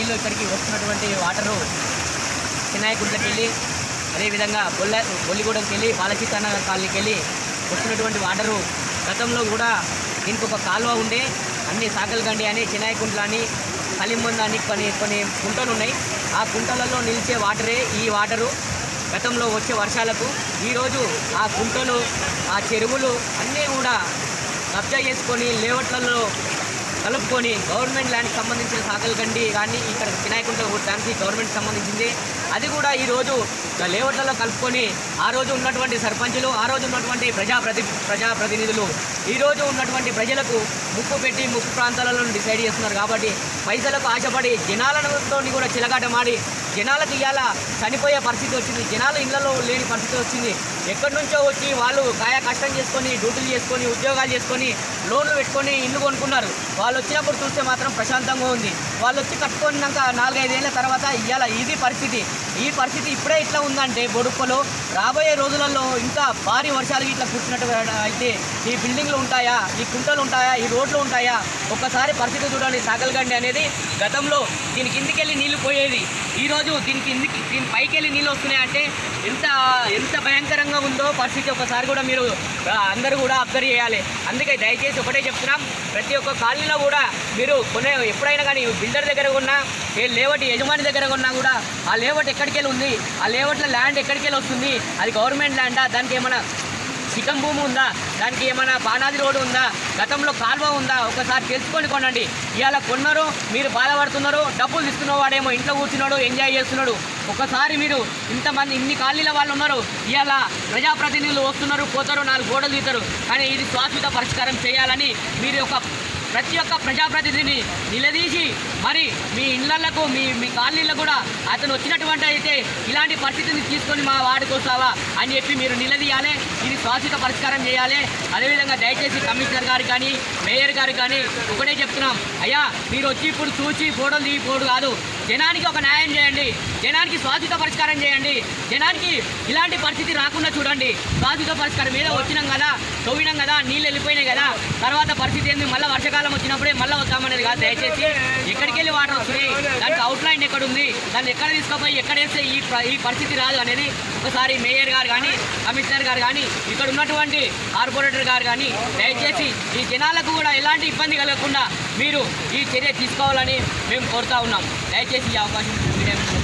నీళ్ళు ఇక్కడికి వస్తున్నటువంటి వాటరు చిన్నాయకుంట్లకి వెళ్ళి అదేవిధంగా బొల్ల బొల్లిగూడెంకి వెళ్ళి బాలచిత్తాన కాలనీకి వెళ్ళి వస్తున్నటువంటి వాటరు గతంలో కూడా దీనికి ఒక కాలువ ఉండే అన్ని సాకల్ గండి అని చిన్నాయకుంట్ల అని కలింబంద అని కొన్ని కొన్ని కుంటలు ఉన్నాయి ఆ కుంటలలో నిలిచే వాటరే ఈ వాటరు గతంలో వచ్చే వర్షాలకు ఈరోజు ఆ కుంటలు ఆ చెరువులు అన్నీ కూడా కబ్జా చేసుకొని లేఅవుట్లలో కలుపుకొని గవర్నమెంట్ ల్యాండ్కి సంబంధించిన సాకల్ గండి కానీ ఇక్కడ వినాయకుంట దానికి గవర్నమెంట్ సంబంధించింది అది కూడా ఈరోజు లేఅవుట్లలో కలుపుకొని ఆ రోజు ఉన్నటువంటి సర్పంచులు ఆ రోజు ఉన్నటువంటి ప్రజాప్రతి ప్రజాప్రతినిధులు ఈ రోజు ఉన్నటువంటి ప్రజలకు ముప్పు పెట్టి ముప్పు ప్రాంతాలలో డిసైడ్ చేస్తున్నారు కాబట్టి పైసలకు ఆశపడి జనాలతో కూడా చిలగాటమాడి జనాలకు ఇవాళ చనిపోయే పరిస్థితి వచ్చింది జనాలు ఇళ్లలో లేని పరిస్థితి వచ్చింది ఎక్కడి నుంచో వచ్చి వాళ్ళు కాయా కష్టం చేసుకొని డ్యూటీలు చేసుకొని ఉద్యోగాలు చేసుకొని లోన్లు పెట్టుకొని ఇల్లు కొనుక్కున్నారు వాళ్ళు వచ్చినప్పుడు చూస్తే మాత్రం ప్రశాంతంగా ఉంది వాళ్ళు వచ్చి కట్టుకున్నాక నాలుగైదేళ్ల తర్వాత ఇవాళ ఇది పరిస్థితి ఈ పరిస్థితి ఇప్పుడే ఇట్లా ఉందంటే బొడుప్పలో రాబోయే రోజులలో ఇంకా భారీ వర్షాలు ఇట్లా కూర్చున్నట్టు అయితే ఈ బిల్డింగ్లు ఉంటాయా ఈ కుంటలు ఉంటాయా ఈ రోడ్లు ఉంటాయా ఒక్కసారి పరిస్థితి చూడండి సాగల్గండి అనేది గతంలో దీని కిందికి వెళ్ళి నీళ్లు పోయేది ఈరోజు దీని కిందికి దీని పైకి వెళ్ళి నీళ్ళు వస్తున్నాయి అంటే ఎంత ఎంత భయంకరంగా ఉందో పరిస్థితి ఒకసారి కూడా మీరు ఆ, అందరూ కూడా అబ్జర్వ్ చేయాలి అందుకే దయచేసి ఒకటే చెప్తున్నాం ప్రతి ఒక్క కాలనీలో కూడా మీరు కొనే ఎప్పుడైనా కానీ బిల్డర్ దగ్గర ఉన్నా ఏ లేవటి యజమాని దగ్గర ఉన్నా కూడా ఆ లేవట్ ఎక్కడికి వెళ్ళి ఉంది ఆ లేవట్ల ల్యాండ్ ఎక్కడికి వెళ్ళి వస్తుంది అది గవర్నమెంట్ ల్యాండా దానికి ఏమైనా చికం భూమి ఉందా దానికి ఏమైనా బాణాది రోడ్డు ఉందా గతంలో కాలువ ఉందా ఒకసారి తెలుసుకొని కొనండి ఇవాళ కొన్నారు మీరు బాధపడుతున్నారు డబ్బులు తీసుకున్న వాడేమో ఇంట్లో కూర్చున్నాడు ఎంజాయ్ చేస్తున్నాడు ఒకసారి మీరు ఇంతమంది ఇన్ని కాలనీల వాళ్ళు ఉన్నారు ఇవాళ ప్రజాప్రతినిధులు వస్తున్నారు పోతారు నాలుగు గోడలు తీస్తారు కానీ ఇది శాశ్వత పరిష్కారం చేయాలని మీరు ఒక ప్రతి ఒక్క ప్రజాప్రతినిధిని నిలదీసి మరి మీ ఇళ్లకు మీ మీ కాలనీలకు కూడా అతను వచ్చినటువంటి అయితే ఇలాంటి పరిస్థితిని తీసుకొని మా వాడికి వస్తావా అని చెప్పి మీరు నిలదీయాలి ఇది శాశ్వత పరిష్కారం చేయాలి అదేవిధంగా దయచేసి కమిషనర్ గారు కానీ మేయర్ గారు కానీ ఒకటే చెప్తున్నాం అయ్యా మీరు వచ్చి ఇప్పుడు చూసి ఫోటోలు దిగిపోడు కాదు జనానికి ఒక న్యాయం చేయండి జనానికి శాశ్వత పరిష్కారం చేయండి జనానికి ఇలాంటి పరిస్థితి రాకుండా చూడండి శాశ్వత పరిష్కారం మీద వచ్చినాం కదా తవ్వినాం కదా నీళ్ళు వెళ్ళిపోయినాయి కదా తర్వాత పరిస్థితి ఏంది మళ్ళీ వర్షాకాలం వచ్చినప్పుడే మళ్ళీ వస్తామనేది కాదు దయచేసి ఎక్కడికి వెళ్ళి వాటర్ వస్తున్నాయి దానికి అవుట్ లైన్ ఎక్కడ ఉంది దాన్ని ఎక్కడ తీసుకుపోయి ఎక్కడ వేస్తే ఈ ప్ర- ఈ పరిస్థితి రాదు అనేది ఒకసారి మేయర్ గారు కానీ కమిషనర్ గారు కానీ ఇక్కడ ఉన్నటువంటి కార్పొరేటర్ గారు కానీ దయచేసి ఈ జనాలకు కూడా ఎలాంటి ఇబ్బంది కలగకుండా మీరు ఈ చర్య తీసుకోవాలని మేము కోరుతా ఉన్నాం దయచేసి ఈ అవకాశం మీడియా మిత్రులకు